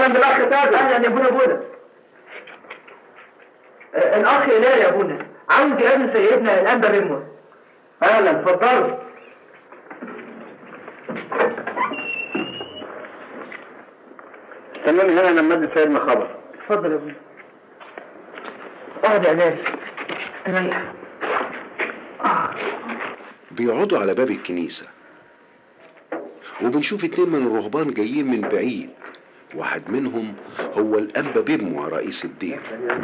اهلا بالاخ تاجر اهلا يا ابونا ابونا آه، الاخ هلال يا ابونا عاوز يقابل سيدنا الانبا بيمون اهلا اتفضل استنوني هنا لما ادي سيدنا خبر اتفضل يا ابونا اقعد يا هلال استريح بيقعدوا على باب الكنيسة وبنشوف اتنين من الرهبان جايين من بعيد واحد منهم هو الأنبا بيمو رئيس الدير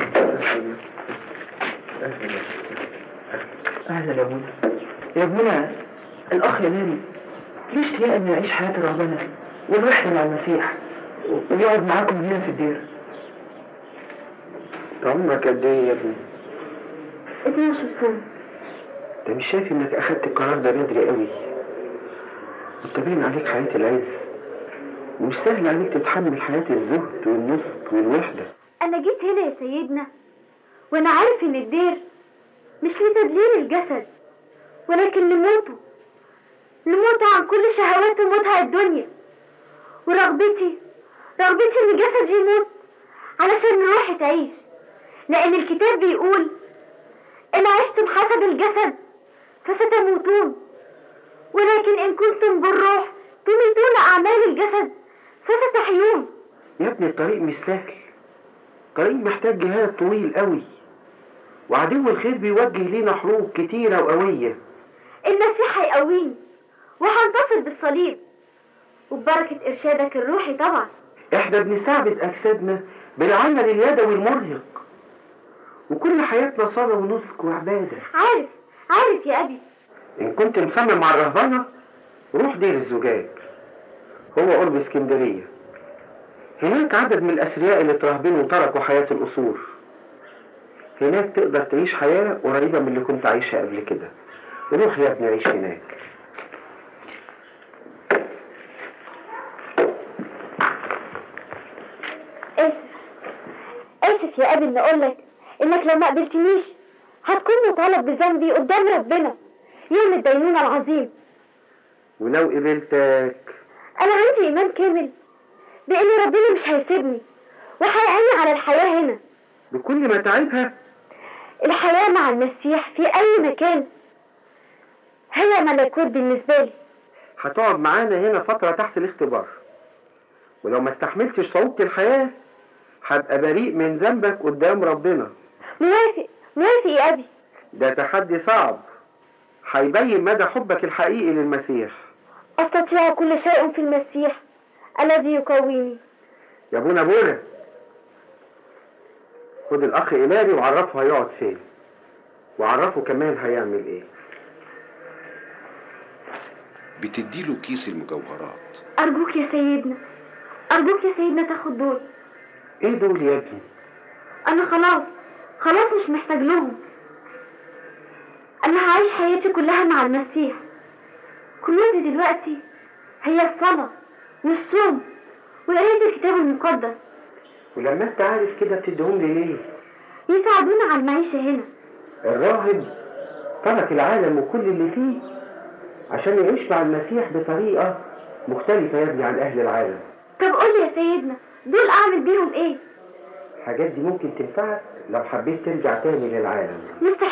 اهلا يا ابونا يا ابونا الاخ هلال ليه اشتياق انه يعيش حياه الرهبنه والوحده مع المسيح ويقعد معاكم هنا في الدير عمرك قد ايه يا ابني 12 سنه انت مش شايف انك اخدت القرار ده بدري قوي انت باين عليك حياة العز ومش سهل عليك تتحمل حياة الزهد والنصب والوحدة أنا جيت هنا يا سيدنا وأنا عارف إن الدير مش لتدليل الجسد ولكن لموته لموته عن كل شهوات ومتع الدنيا ورغبتي رغبتي إن جسدي يموت علشان روحي تعيش لأن الكتاب بيقول إن عشتم حسب الجسد فستموتون ولكن إن كنتم بالروح تميتون أعمال الجسد فستحيون يا ابني الطريق مش سهل طريق محتاج جهاد طويل قوي وعدو الخير بيوجه لينا حروب كتيرة وقوية المسيح هيقويني وهنتصر بالصليب وببركة إرشادك الروحي طبعا احنا بنستعبد اجسادنا بالعمل اليدوي المرهق وكل حياتنا صلاة ونسك وعبادة عارف عارف يا أبي إن كنت مصمم على الرهبنة روح دير الزجاج هو قرب اسكندرية هناك عدد من الأثرياء اللي ترهبنوا وتركوا حياة القصور هناك تقدر تعيش حياة قريبة من اللي كنت عايشها قبل كده روح يا ابني عيش هناك آسف آسف يا أبي إني أقولك إنك لو ما قبلتنيش هتكون مطالب بذنبي قدام ربنا يوم الدينونة العظيم ولو قبلتك أنا عندي إيمان كامل بإن ربنا مش هيسيبني وهيعيني على الحياة هنا بكل متاعبها الحياة مع المسيح في أي مكان هي ملكوت بالنسبة لي هتقعد معانا هنا فترة تحت الاختبار ولو ما استحملتش صعوبة الحياة هبقى بريء من ذنبك قدام ربنا موافق موافق يا أبي ده تحدي صعب هيبين مدى حبك الحقيقي للمسيح أستطيع كل شيء في المسيح الذي يقويني يا ابونا بولا خد الاخ إلاري وعرفه هيقعد فين وعرفه كمان هيعمل ايه بتديله كيس المجوهرات أرجوك يا سيدنا أرجوك يا سيدنا تاخد دول ايه دول يا ابني أنا خلاص خلاص مش محتاج لهم أنا هعيش حياتي كلها مع المسيح كنوزي دلوقتي هي الصلاة والصوم وقراية الكتاب المقدس ولما انت عارف كده بتديهم لي ليه يساعدونا على المعيشة هنا الراهب ترك العالم وكل اللي فيه عشان يعيش مع المسيح بطريقة مختلفة يا ابني عن أهل العالم طب قولي يا سيدنا دول أعمل بيهم إيه؟ الحاجات دي ممكن تنفعك لو حبيت ترجع تاني للعالم مستحيل